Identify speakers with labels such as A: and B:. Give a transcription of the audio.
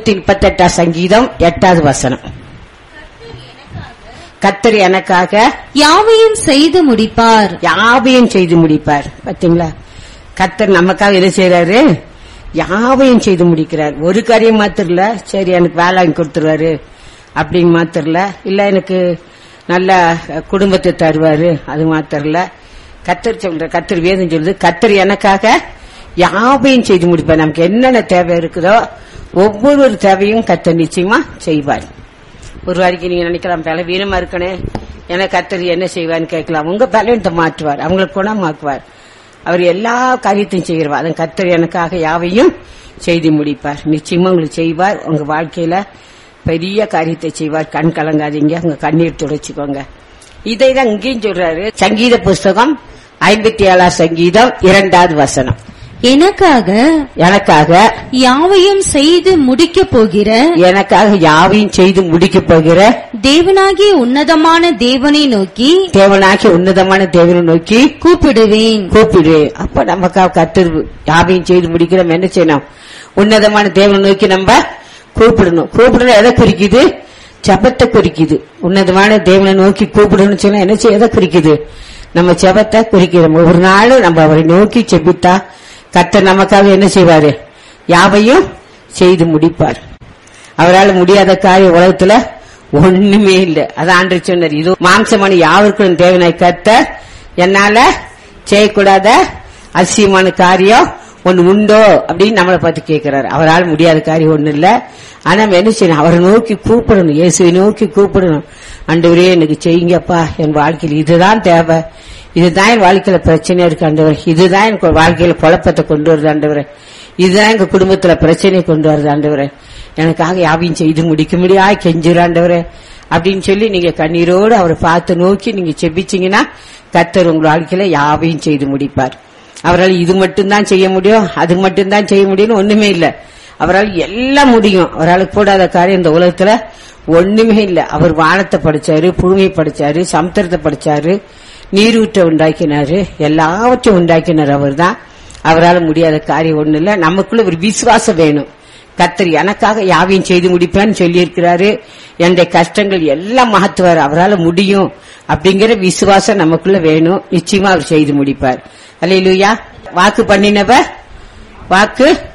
A: நூத்தி முப்பத்தி எட்டாம் சங்கீதம் எட்டாவது வசனம் கத்தர் எனக்காக
B: யாவையும் செய்து முடிப்பார்
A: யாவையும் செய்து முடிப்பார் பாத்தீங்களா கத்தர் நமக்காக எது செய்யறாரு யாவையும் செய்து முடிக்கிறார் ஒரு காரியம் மாத்திரல சரி எனக்கு வேலை வாங்கி கொடுத்துருவாரு அப்படின்னு மாத்திரல இல்ல எனக்கு நல்ல குடும்பத்தை தருவாரு அது மாத்திரல கத்தர் சொல்ற கத்தர் வேதம் சொல்லுது கத்தர் எனக்காக யாவையும் செய்து முடிப்பார் நமக்கு என்னென்ன தேவை இருக்குதோ ஒவ்வொரு தேவையும் கத்தர் நிச்சயமா செய்வார் ஒரு வாரிக்கு நீங்க நினைக்கலாம் பலவீனமா இருக்கனே என கத்தர் என்ன செய்வார்னு கேட்கலாம் உங்க பலவீனத்தை மாற்றுவார் அவங்களுக்கு குணமாக்குவார் அவர் எல்லா காரியத்தையும் செய்கிறவார் அதன் கத்தர் எனக்காக யாவையும் செய்து முடிப்பார் நிச்சயமா உங்களுக்கு செய்வார் உங்க வாழ்க்கையில பெரிய காரியத்தை செய்வார் கண் கலங்காதீங்க உங்க கண்ணீர் துடைச்சுக்கோங்க இதை தான் இங்கேயும் சொல்றாரு சங்கீத புஸ்தகம் ஐம்பத்தி ஏழாம் சங்கீதம் இரண்டாவது வசனம்
B: எனக்காக
A: எனக்காக
B: யாவையும் செய்து முடிக்கப் போகிற
A: எனக்காக யாவையும் செய்து முடிக்கப் போகிற
B: தேவனாகிய உன்னதமான தேவனை நோக்கி
A: தேவனாக்கி உன்னதமான தேவனை நோக்கி
B: கூப்பிடுவேன்
A: கூப்பிடு அப்ப நமக்காக கத்தர் யாவையும் செய்து முடிக்கிறோம் என்ன செய்யணும் உன்னதமான தேவனை நோக்கி நம்ம கூப்பிடணும் கூப்பிடணும் எதை குறிக்குது ஜபத்தை குறிக்குது உன்னதமான தேவனை நோக்கி கூப்பிடணும்னு சொன்னா என்ன செய்ய எதை குறிக்குது நம்ம ஜபத்தை குறிக்கிறோம் ஒவ்வொரு நாளும் நம்ம அவரை நோக்கி செபித்தா கத்தர் நமக்காக என்ன செய்வாரு யாவையும் செய்து முடிப்பார் அவரால் முடியாத காரியம் உலகத்துல ஒண்ணுமே இல்லை அதான் ஆண்டு சொன்னார் இது மாம்சமான யாவருக்கும் தேவனாய் கத்த என்னால செய்யக்கூடாத அதிசயமான காரியம் ஒண்ணு உண்டோ அப்படின்னு நம்மளை பார்த்து கேட்கிறாரு அவரால் முடியாத காரியம் ஒண்ணு இல்ல ஆனா நம்ம என்ன செய்யணும் அவரை நோக்கி கூப்பிடணும் இயேசுவை நோக்கி கூப்பிடணும் ஆண்டவரே எனக்கு செய்யுங்கப்பா என் வாழ்க்கையில் இதுதான் தேவை இதுதான் என் வாழ்க்கையில பிரச்சனை இருக்கு ஆண்டவர் இதுதான் என் வாழ்க்கையில குழப்பத்தை கொண்டு வருது ஆண்டவரே இதுதான் எங்க குடும்பத்துல பிரச்சனை கொண்டு வருது ஆண்டவரே எனக்காக யாவையும் செய்து முடிக்க முடியா கெஞ்சுறாண்டவரே அப்படின்னு சொல்லி நீங்க கண்ணீரோடு அவரை பார்த்து நோக்கி நீங்க செபிச்சீங்கன்னா கத்தர் உங்க வாழ்க்கையில யாவையும் செய்து முடிப்பார் அவரால் இது மட்டும்தான் செய்ய முடியும் அது மட்டும்தான் செய்ய முடியும்னு ஒண்ணுமே இல்ல அவரால் எல்லாம் முடியும் அவரால் கூடாத காரியம் இந்த உலகத்துல ஒண்ணுமே இல்ல அவர் வானத்தை படிச்சாரு பூமியை படிச்சாரு சமுத்திரத்தை படிச்சாரு நீரூற்றை உண்டாக்கினாரு எல்லாவற்றையும் உண்டாக்கினார் அவர் தான் அவரால் முடியாத காரியம் ஒண்ணு இல்ல நமக்குள்ள ஒரு விசுவாசம் வேணும் கத்தர் எனக்காக யாவையும் செய்து முடிப்பேன்னு சொல்லி இருக்கிறாரு என்னுடைய கஷ்டங்கள் எல்லாம் மாத்துவார் அவரால் முடியும் அப்படிங்கிற விசுவாசம் நமக்குள்ள வேணும் நிச்சயமா அவர் செய்து முடிப்பார் அல்லையிலுயா வாக்கு பண்ணினவ வாக்கு